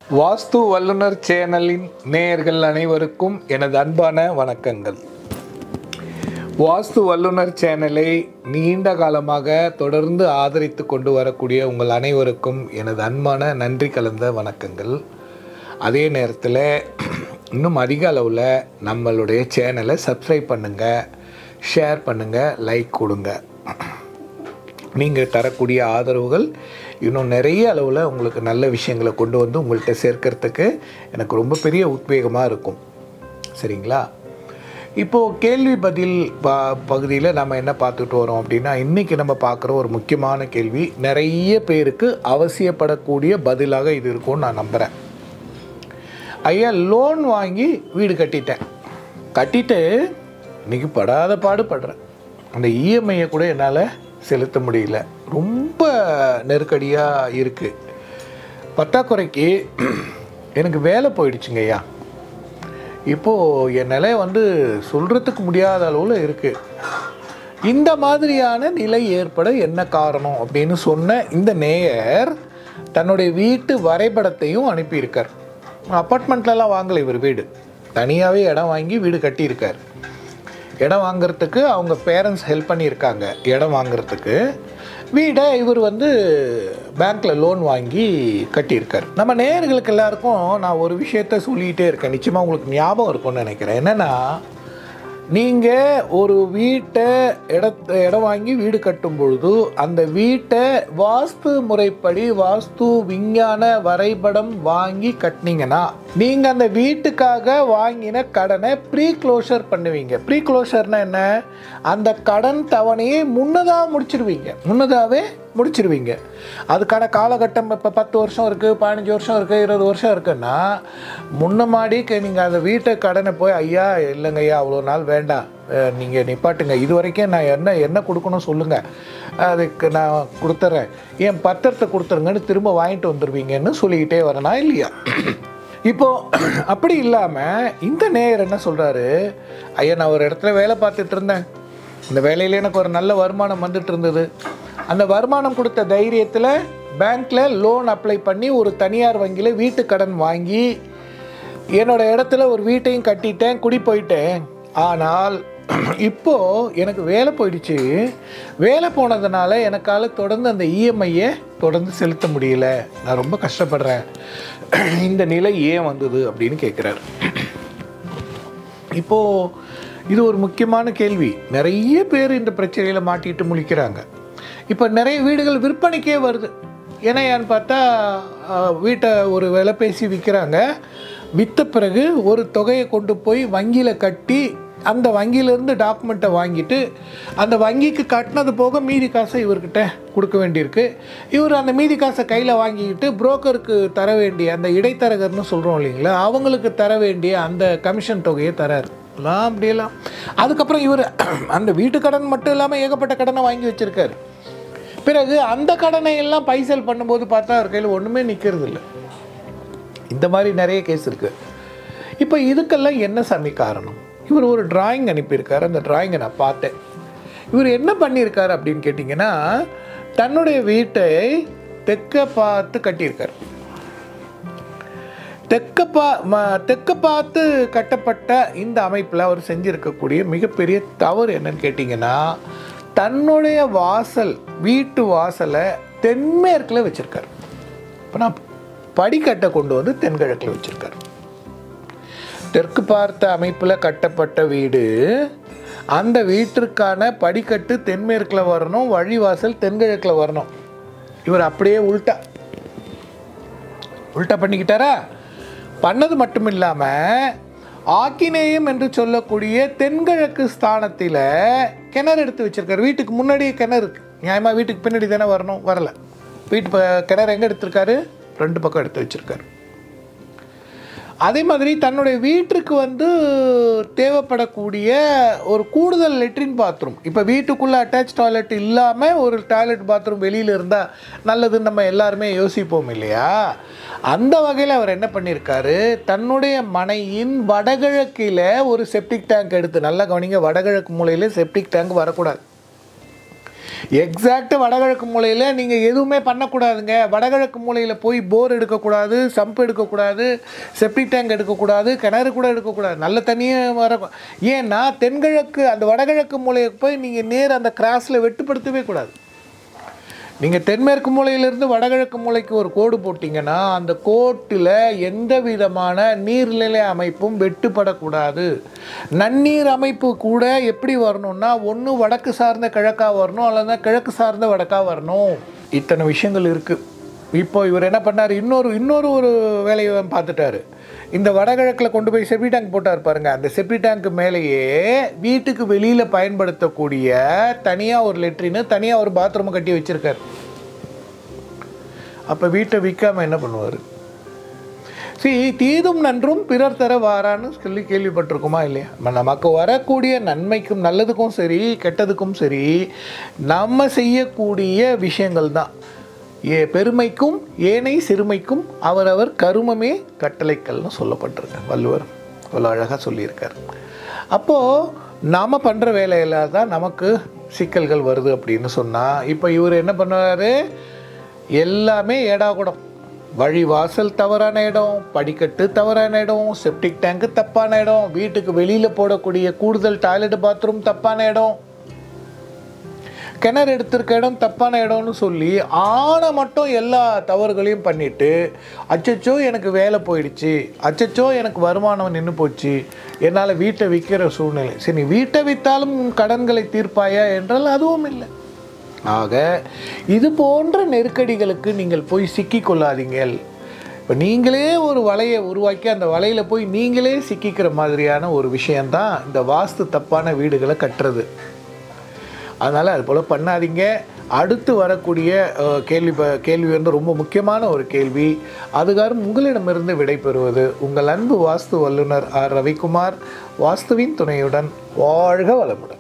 வாஸ்து வல்லுனர் சேனலின் நேயர்கள் அனைவருக்கும் எனது அன்பான வணக்கங்கள் வாஸ்து வல்லுனர் சேனலை நீண்ட காலமாக தொடர்ந்து ஆதரித்து கொண்டு வரக்கூடிய உங்கள் அனைவருக்கும் எனது அன்பான நன்றி கலந்த வணக்கங்கள் அதே நேரத்தில் இன்னும் அதிக அளவில் நம்மளுடைய சேனலை சப்ஸ்கிரைப் பண்ணுங்கள் ஷேர் பண்ணுங்கள் லைக் கொடுங்க நீங்கள் தரக்கூடிய ஆதரவுகள் இன்னும் நிறைய அளவில் உங்களுக்கு நல்ல விஷயங்களை கொண்டு வந்து உங்கள்கிட்ட சேர்க்கறதுக்கு எனக்கு ரொம்ப பெரிய உத்வேகமாக இருக்கும் சரிங்களா இப்போது கேள்வி பதில் ப பகுதியில் நம்ம என்ன பார்த்துட்டு வரோம் அப்படின்னா இன்றைக்கி நம்ம பார்க்குற ஒரு முக்கியமான கேள்வி நிறைய பேருக்கு அவசியப்படக்கூடிய பதிலாக இது இருக்கும்னு நான் நம்புகிறேன் ஐயா லோன் வாங்கி வீடு கட்டிட்டேன் கட்டிட்டு இன்றைக்கி படாத பாடுபடுறேன் அந்த இஎம்ஐயை கூட என்னால் செலுத்த முடியல ரொம்ப நெருக்கடியாக இருக்குது பற்றாக்குறைக்கு எனக்கு வேலை போயிடுச்சுங்க ஐயா இப்போது என் நிலை வந்து சொல்கிறதுக்கு முடியாத அளவில் இருக்குது இந்த மாதிரியான நிலை ஏற்பட என்ன காரணம் அப்படின்னு சொன்ன இந்த நேயர் தன்னுடைய வீட்டு வரைபடத்தையும் அனுப்பியிருக்கார் அப்பார்ட்மெண்ட்லலாம் வாங்கலை இவர் வீடு தனியாகவே இடம் வாங்கி வீடு கட்டியிருக்கார் இடம் வாங்குறதுக்கு அவங்க பேரண்ட்ஸ் ஹெல்ப் பண்ணியிருக்காங்க இடம் வாங்குறதுக்கு வீடை இவர் வந்து பேங்க்கில் லோன் வாங்கி கட்டியிருக்கார் நம்ம நேயர்களுக்கு எல்லாருக்கும் நான் ஒரு விஷயத்த சொல்லிகிட்டே இருக்கேன் நிச்சயமாக உங்களுக்கு ஞாபகம் இருக்கும்னு நினைக்கிறேன் என்னென்னா நீங்கள் ஒரு வீட்டை இடத்த இடம் வாங்கி வீடு கட்டும் பொழுது அந்த வீட்டை வாஸ்து முறைப்படி வாஸ்து விஞ்ஞான வரைபடம் வாங்கி கட்டினீங்கன்னா நீங்கள் அந்த வீட்டுக்காக வாங்கின கடனை ப்ரீ க்ளோஷர் பண்ணுவீங்க ப்ரீ க்ளோஷர்னா என்ன அந்த கடன் தவணையை முன்னதாக முடிச்சிருவீங்க முன்னதாகவே முடிச்சிருவீங்க அதுக்கான காலகட்டம் இப்போ பத்து வருஷம் இருக்குது பதினஞ்சு வருஷம் இருக்குது இருபது வருஷம் இருக்குன்னா முன்ன மாடிக்கு நீங்கள் அந்த வீட்டை கடனை போய் ஐயா இல்லைங்க ஐயா அவ்வளோ நாள் வேண்டாம் நீங்கள் நிப்பாட்டுங்க இது வரைக்கும் நான் என்ன என்ன கொடுக்கணும் சொல்லுங்கள் அதுக்கு நான் கொடுத்துட்றேன் என் பத்திரத்தை கொடுத்துருங்கன்னு திரும்ப வாங்கிட்டு வந்துடுவீங்கன்னு சொல்லிக்கிட்டே வரேனா இல்லையா இப்போது அப்படி இல்லாமல் இந்த நேயர் என்ன சொல்கிறாரு ஐயா நான் ஒரு இடத்துல வேலை பார்த்துட்டு இருந்தேன் இந்த வேலையில் எனக்கு ஒரு நல்ல வருமானம் வந்துட்டு இருந்தது அந்த வருமானம் கொடுத்த தைரியத்தில் பேங்க்கில் லோன் அப்ளை பண்ணி ஒரு தனியார் வங்கியில் வீட்டு கடன் வாங்கி என்னோட இடத்துல ஒரு வீட்டையும் கட்டிட்டேன் குடி போயிட்டேன் ஆனால் இப்போது எனக்கு வேலை போயிடுச்சு வேலை போனதுனால எனக்கால தொடர்ந்து அந்த இஎம்ஐயை தொடர்ந்து செலுத்த முடியல நான் ரொம்ப கஷ்டப்படுறேன் இந்த நிலை ஏன் வந்தது அப்படின்னு கேட்குறாரு இப்போது இது ஒரு முக்கியமான கேள்வி நிறைய பேர் இந்த பிரச்சனையில் மாட்டிட்டு முழிக்கிறாங்க இப்போ நிறைய வீடுகள் விற்பனைக்கே வருது ஏன்னா ஏன்னு பார்த்தா அஹ், வீட்டை ஒரு விலை பேசி விற்கிறாங்க விற்ற பிறகு ஒரு தொகையை கொண்டு போய் வங்கியில் கட்டி அந்த வங்கியிலேருந்து டாக்குமெண்ட்டை வாங்கிட்டு அந்த வங்கிக்கு கட்டினது போக மீதி காசை இவர்கிட்ட கொடுக்க வேண்டியிருக்கு இவர் அந்த மீதி காசை கையில் வாங்கிக்கிட்டு புரோக்கருக்கு தர வேண்டிய அந்த இடைத்தரகர்னு சொல்கிறோம் இல்லைங்களா அவங்களுக்கு தர வேண்டிய அந்த கமிஷன் தொகையை தராரு எல்லாம் அப்படியெல்லாம் அதுக்கப்புறம் இவர் அந்த வீட்டு கடன் மட்டும் இல்லாமல் ஏகப்பட்ட கடனை வாங்கி வச்சுருக்காரு பிறகு அந்த கடனை எல்லாம் பைசல் பண்ணும்போது பார்த்தா அவர் கையில் ஒன்றுமே நிற்கிறது இல்லை இந்த மாதிரி நிறைய கேஸ் இருக்குது இப்போ இதுக்கெல்லாம் என்ன சாமி காரணம் இவர் ஒரு டிராயிங் அனுப்பியிருக்காரு அந்த டிராயிங்கை நான் பார்த்தேன் இவர் என்ன பண்ணியிருக்காரு அப்படின்னு கேட்டிங்கன்னா தன்னுடைய வீட்டை தெற்க பார்த்து கட்டியிருக்காரு தெற்க பா ம- தெற்க பார்த்து கட்டப்பட்ட இந்த அமைப்பில் அவர் செஞ்சிருக்கக்கூடிய மிகப்பெரிய தவறு என்னன்னு கேட்டிங்கன்னா தன்னுடைய வாசல் வீட்டு வாசலை தென்மேற்கில் வச்சுருக்காரு இப்போ நான் படிக்கட்டை கொண்டு வந்து தென்கிழக்கில் வச்சுருக்காரு தெற்கு பார்த்த அமைப்பில் கட்டப்பட்ட வீடு அந்த வீட்டிற்கான படிக்கட்டு தென்மேற்கில் வரணும் வழிவாசல் தென்கிழக்கில் வரணும் இவர் அப்படியே உல்ட்டா உல்ட்டா பண்ணிக்கிட்டாரா பண்ணது மட்டும் இல்லாமல் ஆக்கினேயம் என்று சொல்லக்கூடிய தென்கிழக்கு ஸ்தானத்தில் கிணறு எடுத்து வச்சிருக்காரு வீட்டுக்கு முன்னாடியே கிணறு இருக்கு நியாயமாக வீட்டுக்கு பின்னாடி தானே வரணும் வரல வீட்டு ப- கிணறு எங்கே எடுத்திருக்காரு ரெண்டு பக்கம் எடுத்து வச்சிருக்காரு அதே மாதிரி தன்னுடைய வீட்டிற்கு வந்து தேவைப்படக்கூடிய ஒரு கூடுதல் லெட்ரின் பாத்ரூம் இப்போ வீட்டுக்குள்ளே அட்டாச் டாய்லெட் இல்லாமல் ஒரு டாய்லெட் பாத்ரூம் வெளியில் இருந்தால் நல்லதுன்னு நம்ம எல்லாருமே யோசிப்போம் இல்லையா அந்த வகையில் அவர் என்ன பண்ணியிருக்காரு தன்னுடைய மனையின் வடகிழக்கில் ஒரு செப்டிக் டேங்க் எடுத்து நல்லா கவனிங்க வடகிழக்கு மூலையில் செப்டிக் டேங்க் வரக்கூடாது எக்ஸாக்ட் வடகிழக்கு மூலையில் நீங்கள் எதுவுமே பண்ணக்கூடாதுங்க வடகிழக்கு மூலையில் போய் போர் எடுக்கக்கூடாது சம்ப் எடுக்கக்கூடாது செப்டிக் டேங்க் எடுக்கக்கூடாது கிணறு கூட எடுக்கக்கூடாது நல்ல தண்ணியே வர ஏன்னா தென்கிழக்கு அந்த வடகிழக்கு மூலையை போய் நீங்கள் நேர் அந்த கிராஸில் வெட்டுப்படுத்தவே கூடாது நீங்கள் தென்மேற்கு மூலையிலிருந்து வடகிழக்கு மூலைக்கு ஒரு கோடு போட்டிங்கன்னா அந்த கோட்டில் எந்த விதமான நீர்நிலை அமைப்பும் வெட்டுப்படக்கூடாது நன்னீர் அமைப்பு கூட எப்படி வரணும்னா ஒன்று வடக்கு சார்ந்த கிழக்கா வரணும் அல்லது கிழக்கு சார்ந்த வடக்கா வரணும் இத்தனை விஷயங்கள் இருக்குது இப்போ இவர் என்ன பண்ணார் இன்னொரு இன்னொரு ஒரு வேலையை பார்த்துட்டாரு இந்த வடகிழக்கில் கொண்டு போய் செப்டி டேங்க் போட்டார் பாருங்க அந்த செப்டி டேங்க் மேலேயே வீட்டுக்கு வெளியில் பயன்படுத்தக்கூடிய தனியாக ஒரு லெட்ரின்னு தனியாக ஒரு பாத்ரூமை கட்டி வச்சிருக்காரு அப்போ வீட்டை விற்காம என்ன பண்ணுவார் சரி தீதும் நன்றும் பிறர் தர வாரான்னு சொல்லி கேள்விப்பட்டிருக்குமா இல்லையா நம்ம நமக்கு வரக்கூடிய நன்மைக்கும் நல்லதுக்கும் சரி கெட்டதுக்கும் சரி நம்ம செய்யக்கூடிய விஷயங்கள் தான் ஏ பெருமைக்கும் ஏனை சிறுமைக்கும் அவரவர் கருமமே கட்டளைக்கல்னு சொல்லப்பட்டிருக்கு வள்ளுவர் அவ்வளோ அழகாக சொல்லியிருக்கார் அப்போது நாம் பண்ணுற வேலையில தான் நமக்கு சிக்கல்கள் வருது அப்படின்னு சொன்னால் இப்போ இவர் என்ன பண்ணுவார் எல்லாமே ஏடாகுடம் வழி வாசல் தவறான இடம் படிக்கட்டு தவறான இடம் செப்டிக் டேங்க்கு தப்பான இடம் வீட்டுக்கு வெளியில் போடக்கூடிய கூடுதல் டாய்லெட் பாத்ரூம் தப்பான இடம் கிணறு எடுத்திருக்க இடம் தப்பான இடம்னு சொல்லி ஆனை மட்டும் எல்லா தவறுகளையும் பண்ணிட்டு அச்சச்சோ எனக்கு வேலை போயிடுச்சு அச்சச்சோ எனக்கு வருமானம் நின்று போச்சு என்னால் வீட்டை விற்கிற சூழ்நிலை சரி நீ வீட்டை விற்றாலும் உன் கடன்களை தீர்ப்பாயா என்றால் அதுவும் இல்லை ஆக இது போன்ற நெருக்கடிகளுக்கு நீங்கள் போய் சிக்கிக் கொள்ளாதீங்கள் இப்போ நீங்களே ஒரு வலையை உருவாக்கி அந்த வலையில் போய் நீங்களே சிக்கிக்கிற மாதிரியான ஒரு விஷயந்தான் இந்த வாஸ்து தப்பான வீடுகளை கட்டுறது அதனால் அது போல் பண்ணாதீங்க அடுத்து வரக்கூடிய அஹ், கேள்வி ப- கேள்வி வந்து ரொம்ப முக்கியமான ஒரு கேள்வி அதுகாரும் உங்களிடமிருந்து விடைபெறுவது உங்கள் அன்பு வாஸ்து வல்லுனர் ஆர் ரவிக்குமார் வாஸ்துவின் துணையுடன் வாழ்க வளமுடன்